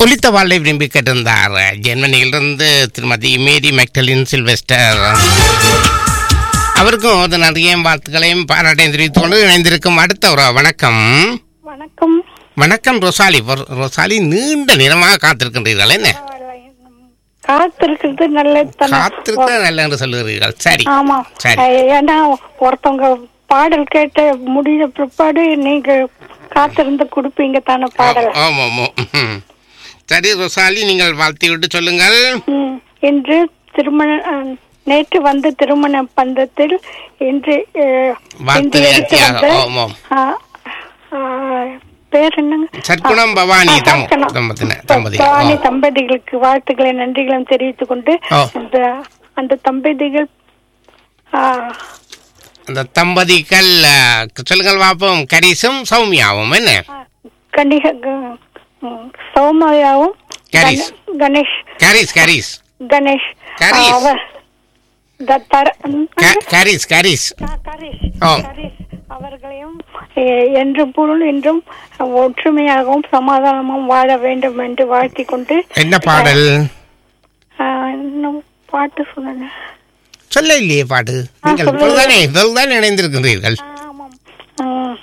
ஒலித்த வாழ்வை விரும்பி கேட்டிருந்தார் ஜெர்மனியிலிருந்து திருமதி மேரி மெக்டலின் சில்வெஸ்டர் அவருக்கும் ஒரு நிறைய வாழ்த்துக்களையும் பாராட்டையும் தெரிவித்துக் கொண்டு இணைந்திருக்கும் அடுத்த ஒரு வணக்கம் வணக்கம் வணக்கம் ரொசாலி ரொ- ரொசாலி நீண்ட நேரமாக காத்திருக்கின்றீர்கள் என்ன காத்திருக்கிறது நல்லது தானே காத்திருக்க நல்ல என்று சொல்லுகிறீர்கள் சரி ஆமா சரி. அஹ் ஏன்னா ஒருத்தவங்க பாடல் கேட்ட முடிஞ்ச பிற்பாடு நீங்க காத்திருந்து கொடுப்பீங்க தானே பாடல் ஆமாம் ஆமாம் ம். சரி ரொசாலி நீங்கள் வாழ்த்தி விட்டு சொல்லுங்கள் ம். இன்று திருமண அஹ், நேற்று வந்து திருமண பந்தத்தில் இன்று அஹ், வாழ்த்து இன்று எடுத்து நிகழ்ச்சியாக, வந்த, ஆமாம். அஹ், அஹ், பேர் என்னங்க சற்குணம் பவானி ஆ, தம் சற்குணம். தம்பதின தம்பதிகள் பவானி ஆ. தம்பதிகளுக்கு வாழ்த்துக்களை நன்றிகளும் தெரிவித்துக் கொண்டு ஆ. அந்த அந்த தம்பதிகள் ஆ, அந்த தம்பதிகள் ஆ, சொல்லுங்கள் பார்ப்போம் கரிசும் சௌமியாவும் என்ன கணிக க- ம், சௌமியாவும் கரிஸ். கண- கணேஷ் கரிஸ் கரிஸ் கணேஷ் கரிஸ். அவர் த- தர- ம், க- கரிஸ் கரிஸ் ஆ, கரிஷ் ஆ. கரிஷ் அவர்களையும் எ- என்றும் பொருள் என்றும் ஒற்றுமையாகவும் சமாதானமும் வாழ வேண்டும் என்று வாழ்த்திக் கொண்டு என்ன பாடல் ஆ, இன்னும் பாட்டு சொல்லுங்க சொல்ல இல்லையே பாட்டு நீங்கள் சொல்லுங்க. இப்பொழுதுதானே இப்பொழுதுதான் இணைந்திருக்கின்றீர்கள் ஆமாம் ம்.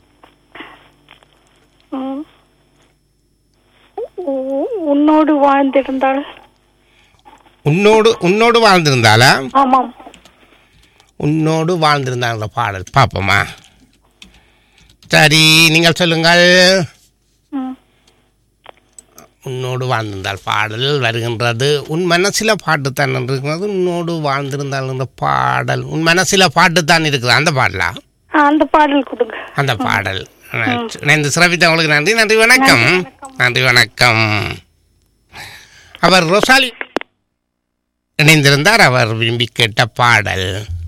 ம். உ- உன்னோடு வாழ்ந்திருந்தால் உன்னோடு உன்னோடு வாழ்ந்திருந்தாளா ஆமாம் உன்னோடு வாழ்ந்திருந்தாங்கள பாடல் பார்ப்போமா சரி நீங்கள் சொல்லுங்கள் ம். உன்னோடு வாழ்ந்திருந்தால் பாடல் வருகின்றது உன் மனசில பாட்டு தான் இருக்கிறது உன்னோடு வாழ்ந்திருந்தால் என்ற பாடல் உன் மனசில பாட்டு தான் இருக்குது அந்த பாடலா ஆ, அந்த பாடல் கொடுங்க அந்த பாடல் இந்த சிறப்பித்த உங்களுக்கு நன்றி நன்றி வணக்கம் நன்றி வணக்கம் அவர் ரொசாலி இணைந்திருந்தார் அவர் விரும்பி கேட்ட பாடல்